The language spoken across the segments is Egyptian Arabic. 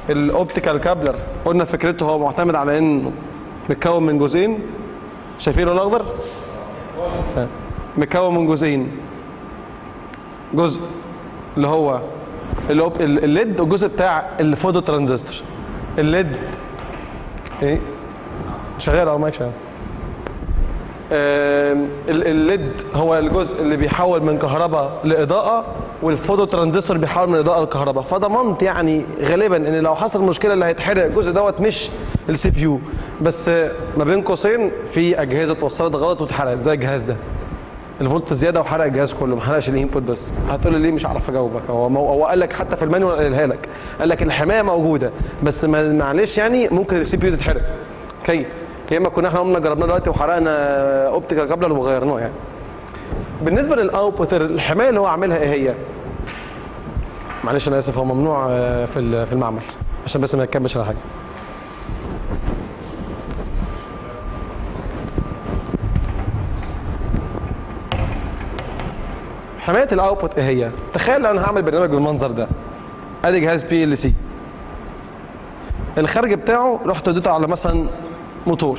الاوبتيكال كابلر قلنا فكرته هو معتمد على انه متكون من جزئين شايفين اللون الاخضر تمام. متكون من جزئين جزء اللي هو الأوب- ال- الليد والجزء بتاع الفوتو ترانزستور الليد ايه شغال او مايك شغال آم، ال- الليد هو الجزء اللي بيحول من كهرباء لاضاءه والفوتو ترانزستور بيحول من اضاءه لكهرباء فضمنت يعني غالبا ان لو حصل مشكله اللي هيتحرق الجزء دوت مش السي بي يو بس آه، ما بين قوسين في اجهزه اتوصلت غلط واتحرقت زي الجهاز ده الفولت زياده وحرق الجهاز كله ما حرقش الانبوت بس هتقول لي ليه مش عارف اجاوبك هو مو- هو قال لك حتى في المانيوال قالها لك قال لك الحمايه موجوده بس ما- معلش يعني ممكن السي بي يو تتحرق اوكي يا اما كنا احنا قمنا جربناه دلوقتي وحرقنا اوبتيكال كابلر وغيرناه يعني بالنسبه للاوتبوت الحمايه اللي هو عاملها ايه هي معلش انا اسف هو ممنوع آه، في ال- في المعمل عشان بس ما نتكلمش على حاجه حمايه الاوتبوت ايه هي تخيل لو انا هعمل برنامج بالمنظر ده ادي جهاز بي ال سي الخارج بتاعه رحت اديته على مثلا موتور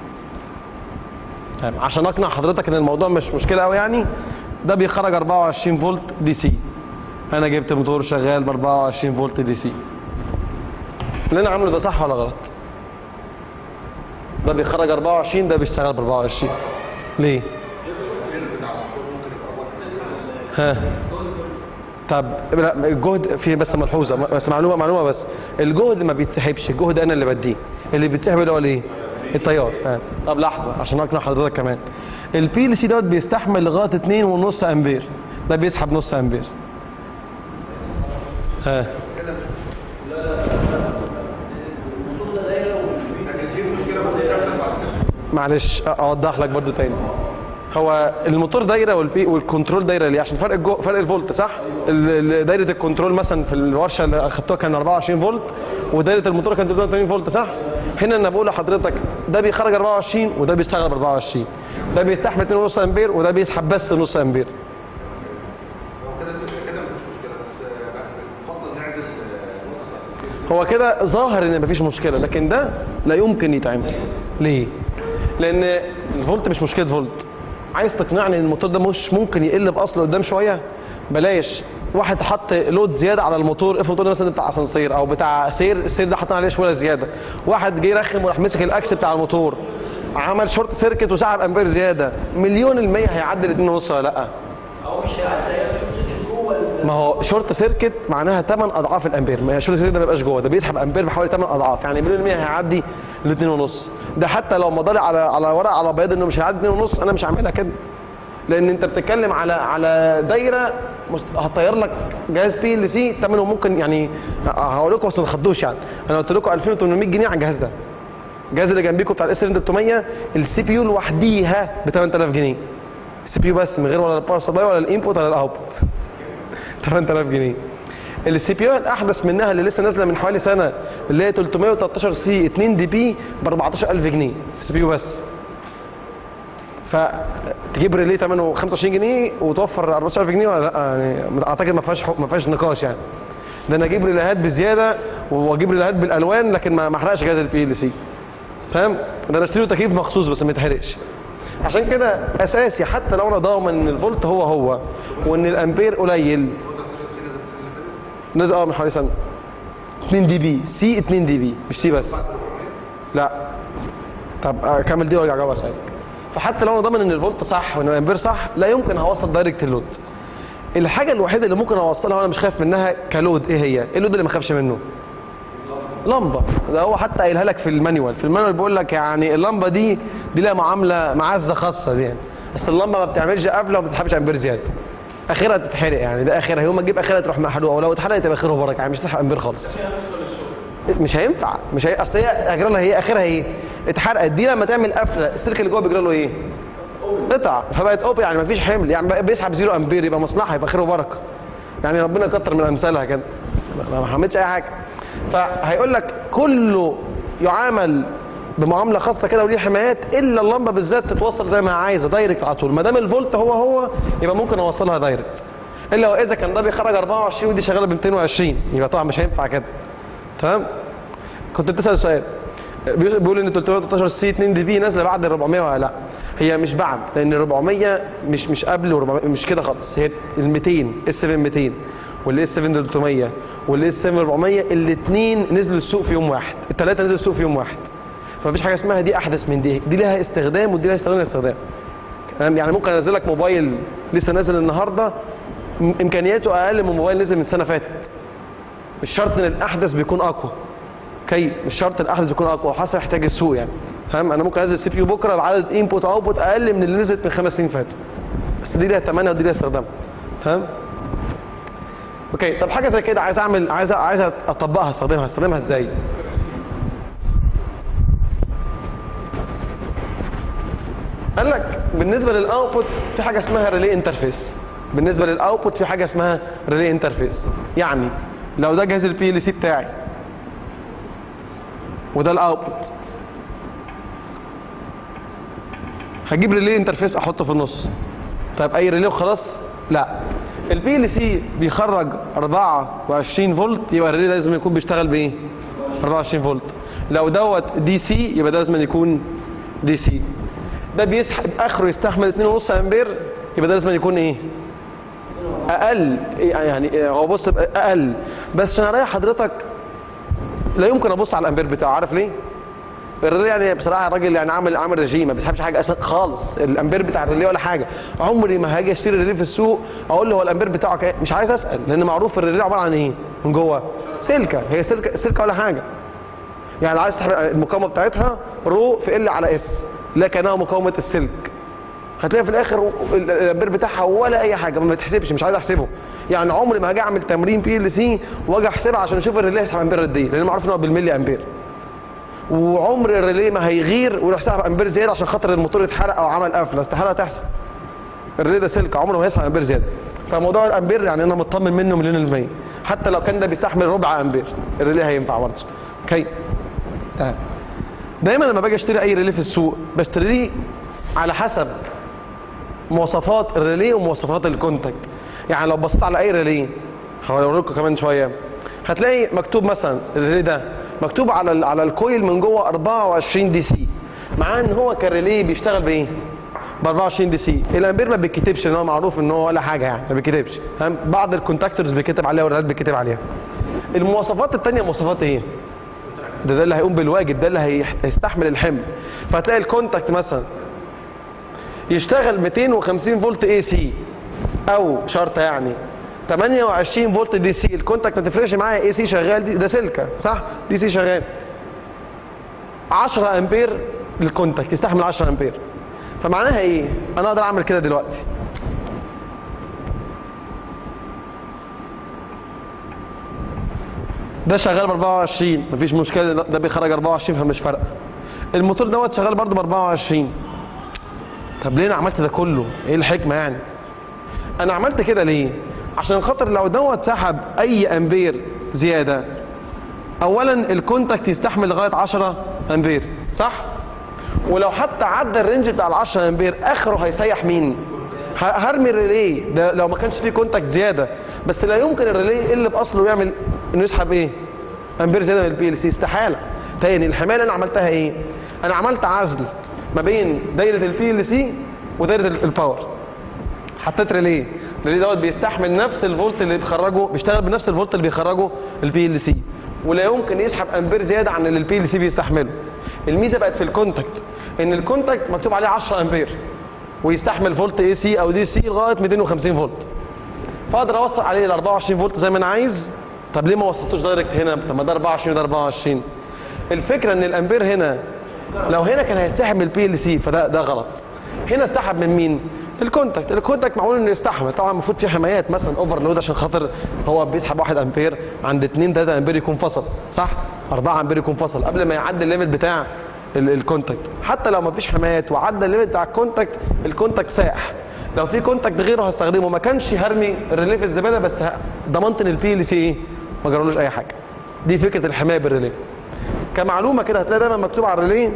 تمام عشان اقنع حضرتك ان الموضوع مش مشكله قوي يعني ده بيخرج 24 فولت دي سي انا جبت موتور شغال ب 24 فولت دي سي اللي انا عامله ده صح ولا غلط ده بيخرج 24 ده بيشتغل ب 24 ليه ها طب لا الجهد في بس ملحوظه بس معلومه معلومه بس الجهد ما بيتسحبش الجهد انا اللي بديه اللي بيتسحب اللي هو الايه التيار تمام طب لحظه عشان اقنع حضرتك كمان البي ال سي دوت بيستحمل لغايه 2.5 امبير ده بيسحب نص امبير ها معلش اوضح لك برضو تاني هو الموتور دايره والبي والكنترول دايره ليه عشان فرق الجو فرق الفولت صح ال- ال- دايره الكنترول مثلا في الورشه اللي اخدتوها كان 24 فولت ودايره الموتور كانت 83 فولت صح هنا انا بقول لحضرتك ده بيخرج 24 وده بيشتغل ب 24 ده بيستحمل 2.5 امبير وده بيسحب بس نص امبير هو كده كده مفيش مشكله بس آه، بفضل نعزل آه، هو كده ظاهر ان مفيش مشكله لكن ده لا يمكن يتعمل ليه لان الفولت مش مشكله فولت عايز تقنعني ان الموتور ده مش ممكن يقل باصله قدام شويه بلاش واحد حط لود زياده على الموتور افرض الموتور ده مثلا بتاع اسانسير او بتاع سير السير ده حاطين عليه شويه زياده واحد جه يرخم وراح مسك الاكس بتاع الموتور عمل شورت سيركت وسحب امبير زياده مليون المية هيعدي الاثنين ونص ولا لا هو مش هيعدي هي مش مسكت جوه ال- ما هو شورت سيركت معناها 8 اضعاف الامبير ما هي شورت سيركت ده ما بيبقاش جوه ده بيسحب امبير بحوالي 8 اضعاف يعني مليون المية هيعدي ال 2 ونص ده حتى لو مضاري على على ورق على بياض انه مش هيعدي 2 ونص انا مش هعملها كده لان انت بتتكلم على على دايره مست... هتطير لك جهاز بي ال سي ثمنه ممكن يعني هقول لكم بس ما تخضوش يعني انا قلت لكم 2800 جنيه على الجهاز ده الجهاز اللي جنبيكم بتاع الاس 300 السي بي يو لوحديها ب 8000 جنيه السي بي يو بس من غير ولا الباور سبلاي ولا الانبوت ولا الاوتبوت 8000 جنيه السي بي يو الاحدث منها اللي لسه نازله من حوالي سنه اللي هي 313 سي 2 دي بي ب 14000 جنيه السي بي يو بس فتجيب ريلي ثمنه 25 جنيه وتوفر 14000 جنيه ولا لا يعني اعتقد ما فيهاش ما فيهاش نقاش يعني ده انا اجيب ريليهات بزياده واجيب ريليهات بالالوان لكن ما ما احرقش جهاز البي ال سي فاهم ده انا اشتري له تكييف مخصوص بس ما يتحرقش عشان كده اساسي حتى لو انا ضامن ان الفولت هو هو وان الامبير قليل نزل اه من حوالي سنه 2 دي بي سي 2 دي بي مش سي بس لا طب اكمل دي وارجع اجاوب اسالك فحتى لو انا ضامن ان الفولت صح وان الامبير صح لا يمكن هوصل دايركت اللود الحاجه الوحيده اللي ممكن اوصلها وانا مش خايف منها كلود ايه هي؟ ايه اللود اللي ما اخافش منه؟ لمبه ده هو حتى قايلها لك في المانيوال في المانيوال بيقول لك يعني اللمبه دي دي لها معامله معزه خاصه دي يعني بس اللمبه ما بتعملش قفله وما بتسحبش امبير زياده اخرها تتحرق يعني ده اخرها يوم ما تجيب اخرها تروح محروقه ولو اتحرقت يبقى خير وبركه يعني مش تسحب امبير خالص مش هينفع مش هي اصل هي اجرى لها ايه اخرها ايه اتحرقت دي لما تعمل قفله السلك اللي جوه بيجرى له ايه قطع فبقت اوب يعني مفيش حمل يعني بقى بيسحب زيرو امبير يبقى مصلحه يبقى خير وبركه يعني ربنا يكتر من امثالها كده ما- ما حملتش اي حاجه فهيقول لك كله يعامل بمعامله خاصه كده وليه حمايات الا اللمبه بالذات تتوصل زي ما هي عايزه دايركت على طول ما دام الفولت هو هو يبقى ممكن اوصلها دايركت الا واذا كان ده بيخرج 24 ودي شغاله ب 220 يبقى طبعا مش هينفع كده تمام كنت بتسال سؤال بيقول بيقول ان 313 سي 2 دي بي نازله بعد ال 400 ولا لا هي مش بعد لان ال 400 مش مش قبل 400 مش كده خالص هي ال 200 اس 7 200 والاس 7 300 والاس 7 400 الاثنين نزلوا السوق في يوم واحد الثلاثه نزلوا السوق في يوم واحد فمفيش حاجه اسمها دي احدث من دي دي لها استخدام ودي لها استخدام لها استخدام تمام؟ يعني ممكن انزل لك موبايل لسه نازل النهارده م- امكانياته اقل من موبايل نزل من سنه فاتت مش شرط ان الاحدث بيكون اقوى اوكي مش شرط الاحدث بيكون اقوى حسب احتياج السوق يعني تمام انا ممكن انزل سي بي يو بكره بعدد انبوت اوتبوت اقل من اللي نزلت من خمس سنين فاتوا بس دي ليها ثمنها ودي ليها استخدامها تمام اوكي طب حاجه زي كده عايز اعمل عايز عايز اطبقها استخدمها استخدمها ازاي قال لك بالنسبه للاوتبوت في حاجه اسمها ريلي انترفيس بالنسبه للاوتبوت في حاجه اسمها ريلي انترفيس يعني لو ده جهاز البي ال سي بتاعي وده الاوتبوت هجيب ريلي انترفيس احطه في النص طيب اي ريلي وخلاص لا البي ال سي بيخرج 24 فولت يبقى الريلي ده لازم يكون بيشتغل بايه 24 فولت لو دوت دي سي يبقى ده لازم يكون دي سي ده بيسحب اخره يستحمل 2.5 امبير يبقى ده لازم يكون ايه اقل يعني هو بص اقل بس عشان اريح حضرتك لا يمكن ابص على الامبير بتاعه عارف ليه الريلي يعني بصراحه الراجل يعني عامل عامل رجيم ما بيسحبش حاجه اساسا خالص الامبير بتاع الريلي ولا حاجه عمري ما هاجي اشتري ريلي في السوق اقول له هو الامبير بتاعه كام مش عايز اسال لان معروف الريلي عباره عن ايه من جوه سلكه هي سلكه سلكه ولا حاجه يعني عايز تحمل المقاومه بتاعتها رو في ال على اس لكنها مقاومه السلك هتلاقي في الاخر الامبير بتاعها ولا اي حاجه ما بتحسبش مش عايز احسبه يعني عمري ما هاجي اعمل تمرين بي ال سي واجي احسبها عشان اشوف الريلي هيسحب امبير قد ايه لان معروف ان هو بالملي امبير وعمر الريلي ما هيغير ويروح سحب امبير زياده عشان خاطر الموتور اتحرق او عمل قفله استحاله تحصل الريلي ده سلك عمره ما هيسحب امبير زياده فموضوع الامبير يعني انا مطمن منه مليون المية حتى لو كان ده بيستحمل ربع امبير الريلي هينفع برضه اوكي تمام دايما لما باجي اشتري اي ريلي في السوق بشتريه على حسب مواصفات الريلي ومواصفات الكونتاكت يعني لو بصيت على اي ريلي هوري لكم كمان شويه هتلاقي مكتوب مثلا الريلي ده مكتوب على ال- على الكويل من جوه 24 دي سي مع ان هو كريلي بيشتغل بايه؟ ب 24 دي سي الامبير ما بيتكتبش لان هو معروف ان هو ولا حاجه يعني ما بيتكتبش تمام بعض الكونتاكتورز بيتكتب عليها والريلات بيتكتب عليها المواصفات الثانيه مواصفات ايه؟ ده ده اللي هيقوم بالواجب ده اللي هي- هيستحمل الحمل فهتلاقي الكونتاكت مثلا يشتغل 250 فولت اي سي او شرطه يعني 28 فولت دي سي الكونتاكت ما تفرقش معايا اي سي شغال دي ده سلكه صح دي سي شغال 10 امبير الكونتاكت يستحمل 10 امبير فمعناها ايه انا اقدر اعمل كده دلوقتي ده شغال ب 24 مفيش مشكله ده بيخرج 24 فمش فارقه الموتور دوت شغال برضه ب 24 طب ليه انا عملت ده كله ايه الحكمه يعني انا عملت كده ليه عشان خاطر لو دوت سحب اي امبير زياده اولا الكونتاكت يستحمل لغايه 10 امبير صح ولو حتى عدى الرينج بتاع ال 10 امبير اخره هيسيح مين ه- هرمي الريلي ده لو ما كانش فيه كونتاكت زياده بس لا يمكن الريلي يقل باصله ويعمل انه يسحب ايه امبير زياده من البي ال سي استحاله تاني الحمايه اللي انا عملتها ايه انا عملت عزل ما بين دايره البي ال سي ودايره ال- الباور حطيت ريلي الريلي دوت بيستحمل نفس الفولت اللي بيخرجه بيشتغل بنفس الفولت اللي بيخرجه البي ال سي ولا يمكن يسحب امبير زياده عن اللي البي ال سي بيستحمله الميزه بقت في الكونتاكت ان الكونتاكت مكتوب عليه 10 امبير ويستحمل فولت اي سي او دي سي لغايه 250 فولت فاقدر اوصل عليه ال 24 فولت زي ما انا عايز طب ليه ما وصلتوش دايركت هنا طب ما ده 24 وده 24 الفكره ان الامبير هنا لو هنا كان هيسحب من البي ال سي فده ده غلط هنا سحب من مين الكونتاكت الكونتاكت معمول انه يستحمل طبعا المفروض في حمايات مثلا اوفرلود عشان خاطر هو بيسحب 1 امبير عند 2 3 امبير يكون فصل صح 4 امبير يكون فصل قبل ما يعدي الليميت بتاع ال- الكونتاكت حتى لو ما فيش حمايات وعدى الليميت بتاع الكونتاكت الكونتاكت ساح لو في كونتاكت غيره هستخدمه ما كانش هرمي الريلي في الزباله بس ه- ضمنت ان البي ال سي ايه ما جرالوش اي حاجه دي فكره الحمايه بالريلي كمعلومه كده هتلاقي دايما مكتوب على الريلي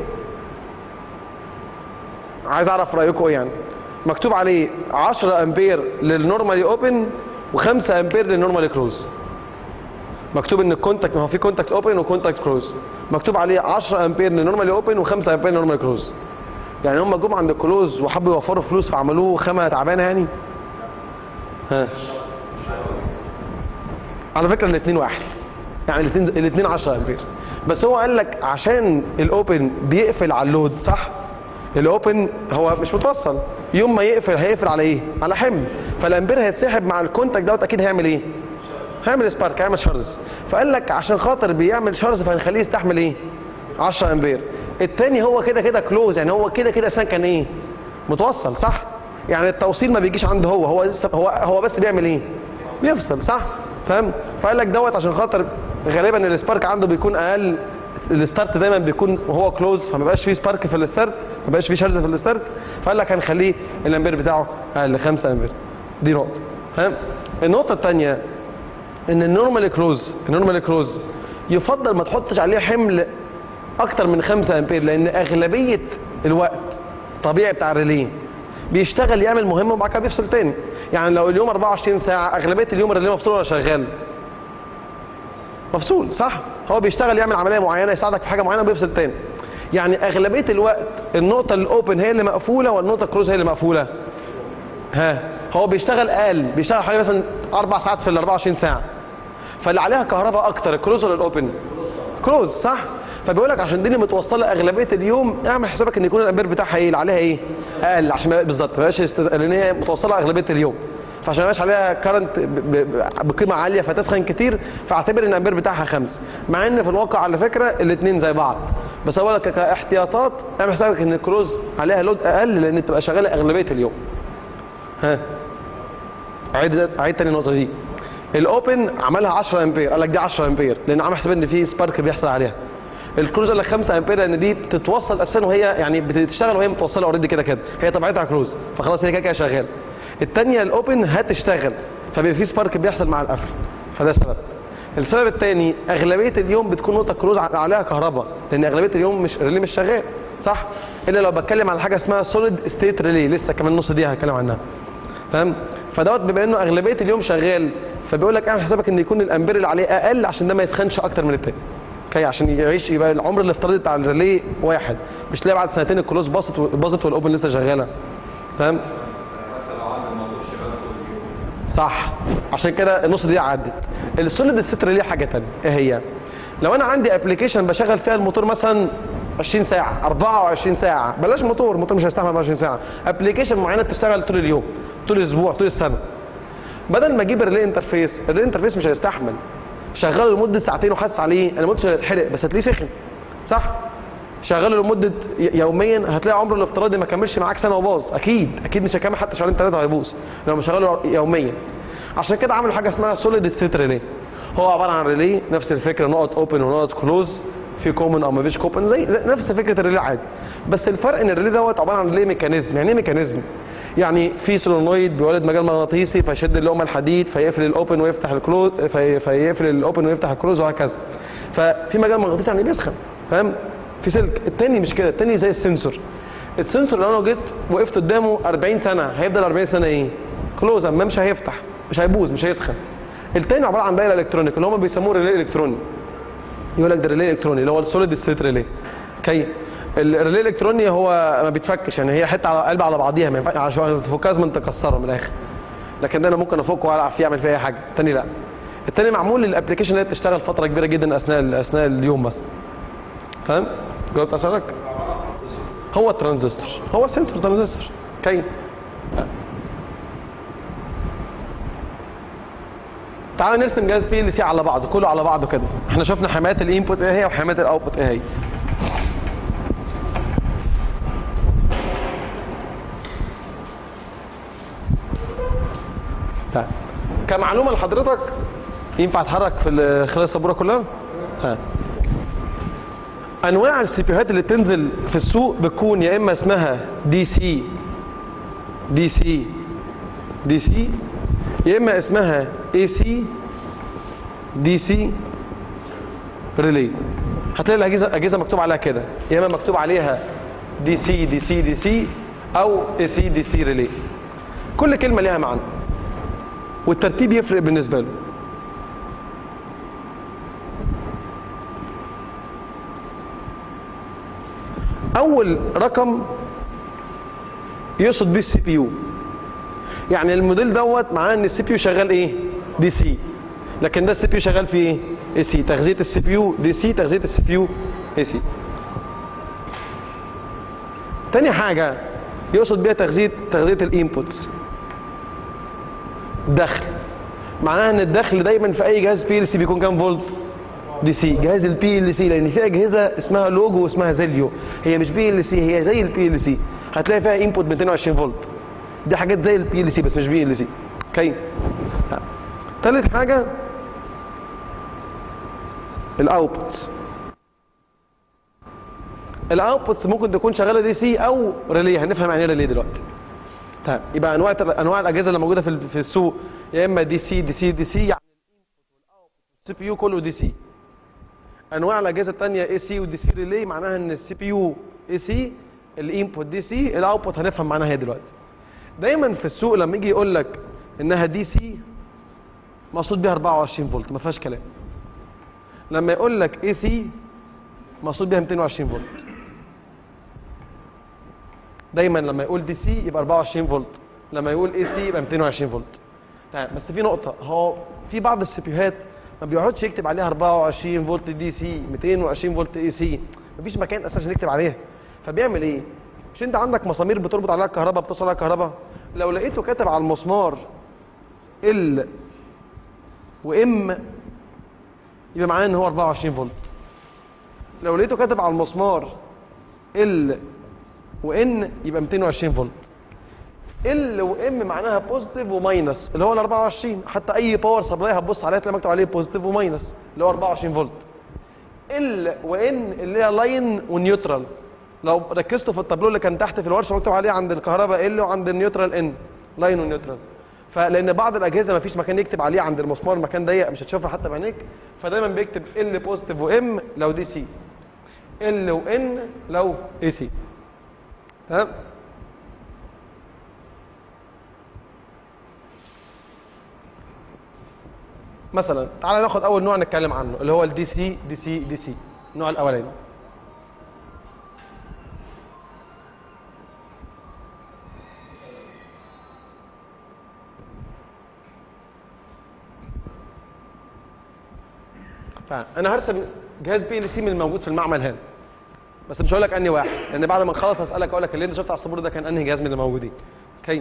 عايز اعرف رايكم ايه يعني مكتوب عليه 10 امبير للنورمالي اوبن و5 امبير للنورمالي كلوز مكتوب ان الكونتاكت ما هو في كونتاكت اوبن وكونتاكت كلوز مكتوب عليه 10 امبير نورمالي اوبن و5 امبير نورمالي كلوز يعني هم جم عند الكلوز وحبوا يوفروا فلوس فعملوه خامه تعبانه يعني ها على فكره الاثنين واحد يعني الاثنين الاثنين 10 امبير بس هو قال لك عشان الاوبن بيقفل على اللود صح الاوبن هو مش متوصل يوم ما يقفل هيقفل على ايه على حمل فالامبير هيتسحب مع الكونتاكت دوت اكيد هيعمل ايه هيعمل سبارك هيعمل شارز فقال لك عشان خاطر بيعمل شارز فهنخليه يستحمل ايه 10 امبير التاني هو كده كده كلوز يعني هو كده كده اساسا كان ايه متوصل صح يعني التوصيل ما بيجيش عنده هو هو لسه هو هو بس بيعمل ايه بيفصل صح فاهم فقال لك دوت عشان خاطر غالبا السبارك عنده بيكون اقل الستارت دايما بيكون وهو كلوز فما بقاش فيه سبارك في الستارت ما بقاش فيه شرز في الستارت فقال لك هنخليه الامبير بتاعه اقل 5 امبير دي نقطه فاهم النقطه الثانيه ان النورمال كلوز النورمال كلوز يفضل ما تحطش عليه حمل اكتر من 5 امبير لان اغلبيه الوقت طبيعي بتاع الريليه بيشتغل يعمل مهمه وبعد كده بيفصل تاني يعني لو اليوم 24 ساعه اغلبيه اليوم الريليه مفصول ولا شغال مفصول صح هو بيشتغل يعمل عمليه معينه يساعدك في حاجه معينه وبيفصل تاني يعني اغلبيه الوقت النقطه الاوبن هي اللي مقفوله والنقطه الكلوز هي اللي مقفوله ها هو بيشتغل اقل بيشتغل حوالي مثلا اربع ساعات في ال 24 ساعه فاللي عليها كهرباء اكتر الكلوز ولا الاوبن كلوز صح فبيقول لك عشان دي اللي متوصله اغلبيه اليوم اعمل حسابك ان يكون الامبير بتاعها ايه اللي عليها ايه اقل عشان ما بالظبط ما يبقاش است... لان هي متوصله اغلبيه اليوم فعشان ما يبقاش عليها كارنت بقيمه عاليه فتسخن كتير فاعتبر ان الامبير بتاعها خمس مع ان في الواقع على فكره الاثنين زي بعض بس اقول لك كاحتياطات اعمل حسابك ان الكلوز عليها لود اقل لان بتبقى شغاله اغلبيه اليوم ها عيد عيد تاني النقطه دي الاوبن عملها 10 امبير قال لك دي 10 امبير لان عامل حساب ان في سبارك بيحصل عليها الكروز قال لك 5 امبير لان دي بتتوصل اساسا وهي يعني بتشتغل وهي متوصله اوريدي كده كده هي طبيعتها كروز فخلاص هي كده كده شغاله الثانيه الاوبن هتشتغل فبيبقى في سبارك بيحصل مع القفل فده سبب السبب الثاني اغلبيه اليوم بتكون نقطه كروز عليها كهرباء لان اغلبيه اليوم مش ريلي مش شغال صح الا لو بتكلم على حاجه اسمها سوليد ستيت ريلي لسه كمان نص دقيقه هتكلم عنها تمام فدوت بما انه اغلبيه اليوم شغال فبيقول لك اعمل حسابك ان يكون الامبير اللي عليه اقل عشان ده ما يسخنش اكتر من التاني اوكي عشان يعيش يبقى العمر الافتراضي بتاع الريلي واحد مش تلاقي بعد سنتين الكلوز باظت باظت والاوبن لسه شغاله فاهم صح عشان كده النص دي عدت السوليد ستيت ريلي حاجه ثانيه ايه هي لو انا عندي ابلكيشن بشغل فيها الموتور مثلا 20 ساعه 24 ساعه بلاش موتور الموتور مش هيستحمل 24 ساعه ابلكيشن معينه بتشتغل طول اليوم طول الاسبوع طول السنه بدل ما اجيب الريلي انترفيس الريلي انترفيس مش هيستحمل شغله لمده ساعتين وحاسس عليه انا مش هيتحرق بس هتلاقيه سخن صح شغله لمده يوميا هتلاقي عمره الافتراضي ما كملش معاك سنه وباظ اكيد اكيد مش هيكمل حتى شهرين ثلاثه هيبوظ لو مشغله يوميا عشان كده عملوا حاجه اسمها سوليد ستيت ريلي هو عباره عن ريلي نفس الفكره نقط اوبن ونقط كلوز في كومن او ما فيش كومن زي, زي نفس فكره الريلي عادي بس الفرق ان الريلي دوت عباره عن ريلي ميكانيزم يعني ايه ميكانيزم يعني في سولونويد بيولد مجال مغناطيسي فيشد اللقمه الحديد فيقفل الاوبن ويفتح الكلوز في فيقفل الاوبن ويفتح الكلوز وهكذا ففي مجال مغناطيسي يعني بيسخن فاهم في سلك التاني مش كده التاني زي السنسور السنسور لو انا جيت وقفت قدامه 40 سنه هيفضل 40 سنه ايه كلوز اما مش هيفتح مش هيبوظ مش هيسخن التاني عباره عن دايره الكترونيك اللي هم بيسموه ريلي الكتروني يقول لك ده ريلي الكتروني اللي هو السوليد ستيت ريلي اوكي الريلي الالكتروني هو ما بيتفكش يعني هي حته على قلب على بعضيها ما ينفعش عشان تفكها لازم تكسرها من الاخر لكن ده انا ممكن افكه والعب فيه اعمل فيه اي حاجه التاني لا التاني معمول للابلكيشن اللي هي بتشتغل فتره كبيره جدا اثناء اثناء اليوم مثلا فاهم جاوبت على سؤالك هو الترانزستور هو سنسور ترانزستور اوكي تعال نرسم جهاز بي ال سي على بعضه كله على بعضه كده احنا شفنا حمايه الانبوت ايه هي وحمايه الاوتبوت ايه هي طيب كمعلومه لحضرتك ينفع اتحرك في ال- خلال السبوره كلها؟ ها انواع السي بيوهات اللي بتنزل في السوق بتكون يا اما اسمها دي سي دي سي دي سي يا اما اسمها اي سي دي سي ريلي هتلاقي الاجهزه اجهزه مكتوب عليها كده يا اما مكتوب عليها دي سي دي سي دي سي او اي سي دي سي ريلي كل كلمه ليها معنى والترتيب يفرق بالنسبه له اول رقم يقصد بيه السي بي يو يعني الموديل دوت معناه ان السي بي يو شغال ايه دي سي لكن ده السي بي يو شغال في ايه اي سي تغذيه السي بي يو دي سي تغذيه السي بي يو اي سي تاني حاجه يقصد بيها تغذيه تغذيه الانبوتس دخل معناها ان الدخل دايما في اي جهاز بي ال سي بيكون كام فولت دي سي جهاز البي ال سي لان في اجهزه اسمها لوجو واسمها زيليو هي مش بي ال سي هي زي البي ال سي هتلاقي فيها انبوت 220 فولت دي حاجات زي البي ال سي بس مش بي ال سي اوكي ثالث حاجه الاوتبوتس الاوتبوتس ممكن تكون شغاله دي سي او ريلي هنفهم يعني ايه ريلي دلوقتي تمام يبقى انواع انواع الاجهزه اللي موجوده في في السوق يا اما دي سي دي سي دي سي يعني السي بي يو كله دي سي انواع الاجهزه الثانيه اي سي ودي سي ريلي معناها ان السي بي يو اي سي الانبوت دي سي الاوتبوت هنفهم معناها ايه دلوقتي دايما في السوق لما يجي يقول لك انها دي سي مقصود بيها 24 فولت ما فيهاش كلام لما يقول لك اي سي مقصود بيها 220 فولت دايما لما يقول دي سي يبقى 24 فولت لما يقول اي سي يبقى 220 فولت تمام بس في نقطه هو في بعض السيبيوهات ما بيقعدش يكتب عليها 24 فولت دي سي 220 فولت اي سي مفيش مكان اساسا يكتب عليها فبيعمل ايه مش انت عندك مسامير بتربط عليها الكهرباء بتصل عليها الكهرباء لو لقيته كاتب على المسمار ال وام يبقى معناه ان هو 24 فولت لو لقيته كاتب على المسمار ال وان يبقى 220 فولت ال وام معناها بوزيتيف وماينس اللي هو ال 24 حتى اي باور سبلاي هتبص عليها تلاقي مكتوب عليه بوزيتيف وماينس اللي هو 24 فولت ال وان اللي هي لاين ونيوترال لو ركزتوا في التابلو اللي كان تحت في الورشه مكتوب عليه عند الكهرباء ال وعند النيوترال ان لاين ونيوترال فلان بعض الاجهزه ما فيش مكان يكتب عليه عند المسمار مكان ضيق مش هتشوفها حتى بعينيك فدايما بيكتب ال بوزيتيف وام لو دي سي ال وان لو اي سي تمام مثلا تعالى ناخد اول نوع نتكلم عنه اللي هو الدي سي دي سي دي سي النوع الاولاني فانا هرسم جهاز بي ال سي من الموجود في المعمل هنا بس مش هقول لك انهي واحد لان بعد ما نخلص هسالك اقول لك اللي انت شفته على السبورة ده كان انهي جهاز من اللي موجودين اوكي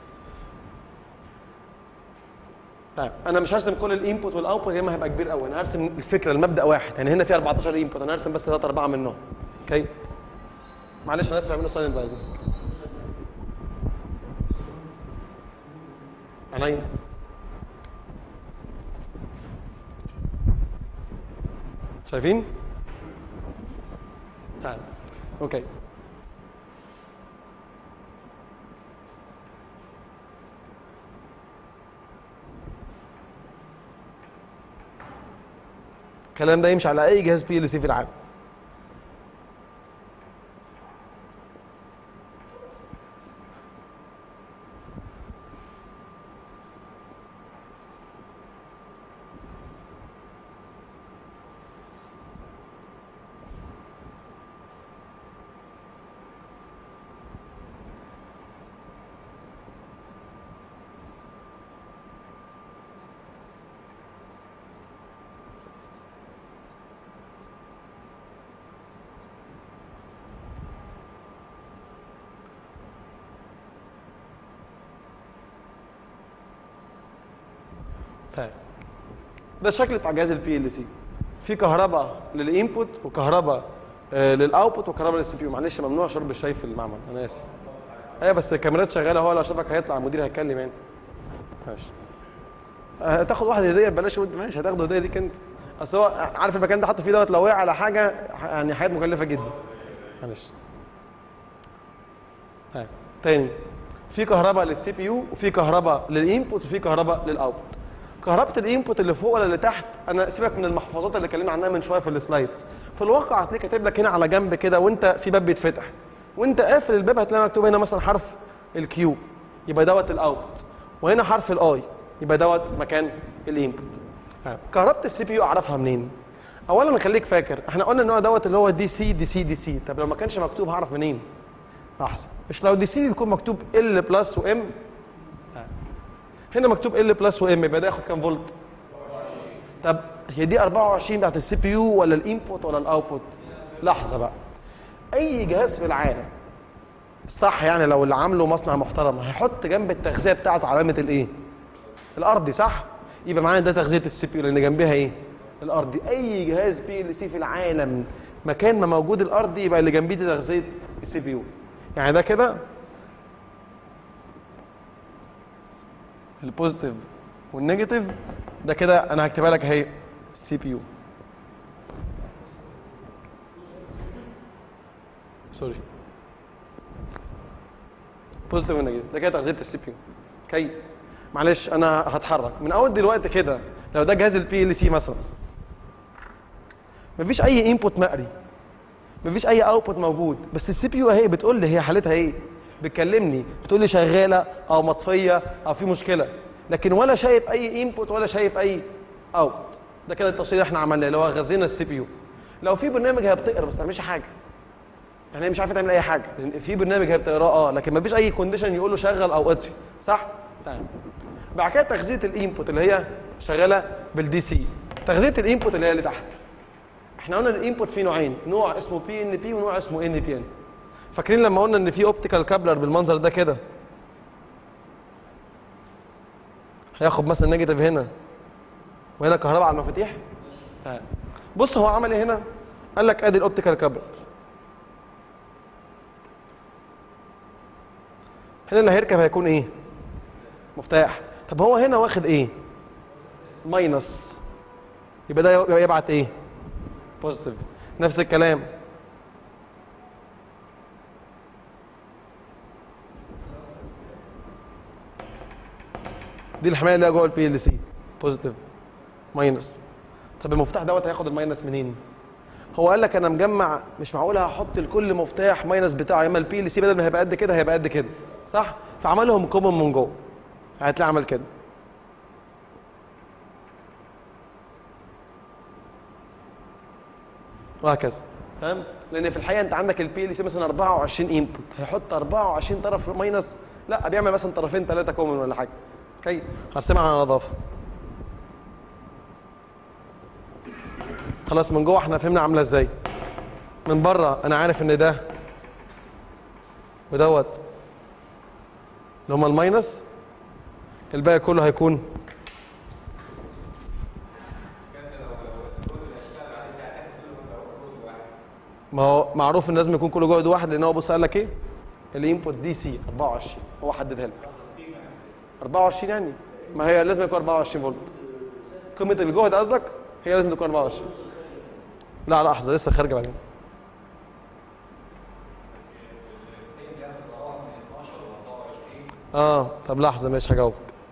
طيب انا مش هرسم كل الانبوت والاوتبوت يا اما هيبقى كبير قوي انا هرسم الفكره المبدا واحد يعني هنا في 14 انبوت انا هرسم بس 3 4 منهم اوكي معلش انا اسف اعملوا سايلنت بايزن عينيا شايفين؟ تعال اوكي الكلام ده يمشي على اي جهاز بي ال سي في العالم طيب ده الشكل بتاع جهاز البي ال سي في كهرباء للانبوت وكهرباء آه للاوتبوت وكهرباء للسي بي يو معلش ممنوع شرب الشاي في المعمل انا اسف ايوه بس الكاميرات شغاله هو لو شافك هيطلع المدير هيتكلم يعني ماشي آه، تاخد واحده هديه ببلاش وانت ماشي هتاخده هديه ليك انت اصل هو عارف المكان ده حاطه فيه دوت لو وقع على حاجه يعني حاجات مكلفه جدا معلش طيب تاني في كهرباء للسي بي يو وفي كهرباء للانبوت وفي كهرباء للاوتبوت كهرباء الانبوت اللي فوق ولا اللي تحت انا سيبك من المحفظات اللي اتكلمنا عنها من شويه في السلايدز في الواقع هتلاقي كاتب لك هنا على جنب كده وانت في باب بيتفتح وانت قافل الباب هتلاقي مكتوب هنا مثلا حرف الكيو يبقى دوت الاوت وهنا حرف الاي يبقى دوت مكان الانبوت كهرباء السي بي يو اعرفها منين اولا خليك فاكر احنا قلنا النوع دوت اللي هو دي سي دي سي دي سي طب لو ما كانش مكتوب هعرف منين احسن مش لو دي سي بيكون مكتوب ال بلس وام هنا مكتوب ال بلس وام يبقى ده ياخد كام فولت طب هي دي 24 بتاعت السي بي يو ولا الانبوت ولا الاوتبوت لحظه بقى اي جهاز في العالم صح يعني لو اللي عامله مصنع محترم هيحط جنب التغذيه بتاعته علامه الايه الارضي صح يبقى معانا ده تغذيه السي بي يو لان جنبها ايه الارضي اي جهاز بي ال سي في العالم مكان ما موجود الارضي يبقى اللي جنبيه دي تغذيه السي بي يو يعني ده كده البوزيتيف والنيجاتيف ده كده انا هكتبها لك اهي السي بي يو سوري بوزيتيف ونيجاتيف ده كده تغذيه السي بي يو اوكي معلش انا هتحرك من اول دلوقتي كده لو ده جهاز البي ال سي مثلا مفيش اي انبوت مقري مفيش اي اوتبوت موجود بس السي بي يو اهي بتقول لي هي حالتها ايه بتكلمني بتقول لي شغاله او مطفيه او في مشكله لكن ولا شايف اي انبوت ولا شايف اي اوت ده كده التوصيل اللي احنا عملناه اللي هو غذينا السي بي يو لو في برنامج هي بتقرا بس ما تعملش حاجه يعني هي مش عارفه تعمل اي حاجه لان في برنامج هي بتقراه اه لكن ما فيش اي كونديشن يقول له شغل او اطفي صح تمام بعد كده تغذيه الانبوت اللي هي شغاله بالدي سي تغذيه الانبوت اللي هي اللي تحت احنا قلنا الانبوت فيه نوعين نوع اسمه بي ان بي ونوع اسمه ان بي ان فاكرين لما قلنا ان في اوبتيكال كابلر بالمنظر ده كده هياخد مثلا نيجاتيف هنا وهنا كهرباء على المفاتيح تمام بص هو عمل ايه هنا قال لك ادي الاوبتيكال كابلر هنا اللي هيركب هيكون ايه مفتاح طب هو هنا واخد ايه ماينس يبقى ده يبقى يبعت ايه بوزيتيف نفس الكلام دي الحمايه اللي هي جوه البي ال سي بوزيتيف ماينس طب المفتاح دوت هياخد الماينس منين هو قال لك انا مجمع مش معقول هحط لكل مفتاح ماينس بتاعه يا اما البي ال سي بدل ما هيبقى قد كده هيبقى قد كده صح فعملهم كومن من جوه هتلاقي عمل كده وهكذا تمام لان في الحقيقه انت عندك البي ال سي مثلا 24 انبوت هيحط 24 طرف ماينس لا بيعمل مثلا طرفين ثلاثه كومن ولا حاجه اوكي هرسمها على نظافه خلاص من جوه احنا فهمنا عامله ازاي من بره انا عارف ان ده ودوت اللي هما الماينس الباقي كله هيكون ما هو معروف ان لازم يكون كله جهد واحد لان هو بص قال لك ايه الانبوت دي سي 24 هو حددها لك 24 يعني ما هي لازم يكون 24 فولت قيمه الجهد قصدك هي لازم تكون 24 لا لحظه لسه خارجه بعدين اه طب لحظه ماشي هجاوبك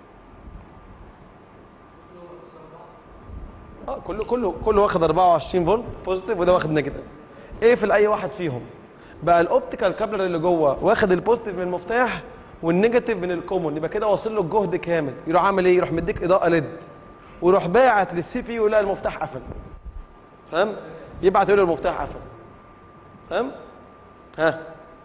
اه كله كله كله واخد 24 فولت بوزيتيف وده واخد نيجاتيف ايه في اي واحد فيهم بقى الاوبتيكال كابلر اللي جوه واخد البوزيتيف من المفتاح والنيجاتيف من الكومون يبقى كده واصل له الجهد كامل يروح عامل ايه يروح مديك اضاءه ليد ويروح باعت للسي بي يو لا المفتاح قفل فاهم يبعت يقول له المفتاح قفل فاهم ها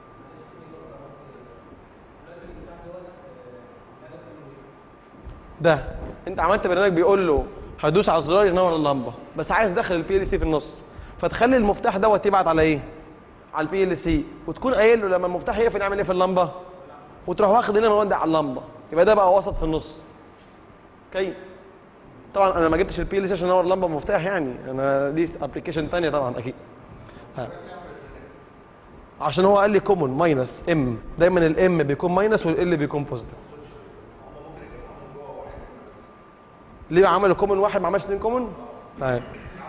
ده انت عملت برنامج بيقول له هدوس على الزرار ينور اللمبه بس عايز دخل البي ال سي في النص فتخلي المفتاح دوت يبعت على ايه على البي ال سي وتكون قايل له لما المفتاح يقفل يعمل ايه في اللمبه وتروح واخد هنا مودع على اللمبه يبقى ده بقى وسط في النص اوكي طبعا انا ما جبتش البي ال سي عشان انور اللمبه بمفتاح يعني انا ليه ابلكيشن ثانيه طبعا اكيد ها. عشان هو قال لي كومون ماينس ام دايما الام بيكون ماينس والال بيكون بوزيتيف ليه عملوا كومن واحد ما عملش اثنين كومن؟ طيب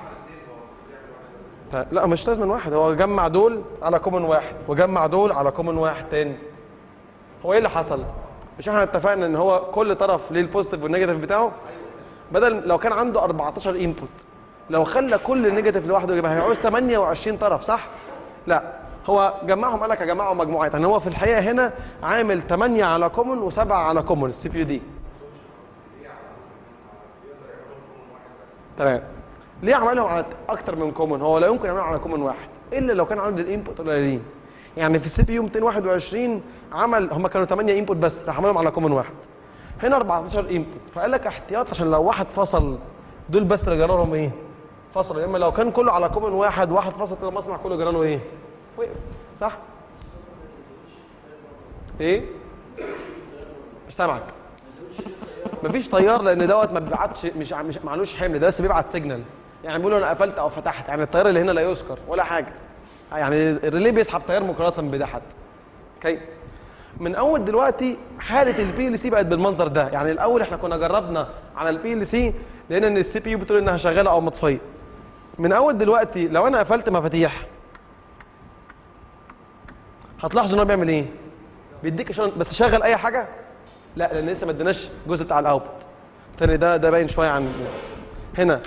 طيب لا مش لازم واحد هو جمع دول على كومن واحد وجمع دول على كومن واحد تاني هو ايه اللي حصل؟ مش احنا اتفقنا ان هو كل طرف ليه البوزيتيف والنيجاتيف بتاعه بدل لو كان عنده 14 انبوت لو خلى كل نيجاتيف لوحده يبقى هيعوز 28 طرف صح؟ لا هو جمعهم قال لك هجمعهم مجموعات يعني هو في الحقيقه هنا عامل 8 على كومن و7 على كومن السي بي يو دي تمام ليه عملهم على اكتر من كومن هو لا يمكن يعملهم على كومن واحد الا لو كان عدد الانبوت قليلين يعني في السي بي يو 221 عمل هم كانوا 8 انبوت بس راح عملهم على كومن واحد هنا 14 انبوت فقال لك احتياط عشان لو واحد فصل دول بس اللي جرى لهم ايه فصلوا اما لو كان كله على كومن واحد واحد فصل كده المصنع كله جرى له ايه وقف صح ايه مش سامعك مفيش طيار لان دوت ما بيبعتش مش مش معلوش حمل ده بس بيبعت سيجنال يعني بيقولوا انا قفلت او فتحت يعني الطيار اللي هنا لا يذكر ولا حاجه يعني الريلي بيسحب تيار مقارنه بده حد اوكي من اول دلوقتي حاله البي ال سي بقت بالمنظر ده يعني الاول احنا كنا جربنا على البي ال سي لقينا ان السي بي يو بتقول انها شغاله او مطفيه من اول دلوقتي لو انا قفلت مفاتيح هتلاحظوا ان هو بيعمل ايه بيديك اشاره بس شغل اي حاجه لا لان لسه ما اديناش الجزء بتاع الاوتبوت تاني ده ده باين شويه عن هنا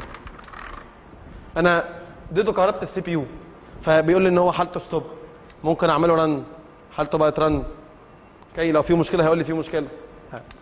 انا اديته كهربة السي بي يو فبيقول لي ان هو حالته ستوب ممكن اعمله رن حالته بقت رن اوكي لو في مشكله هيقول لي في مشكله ها.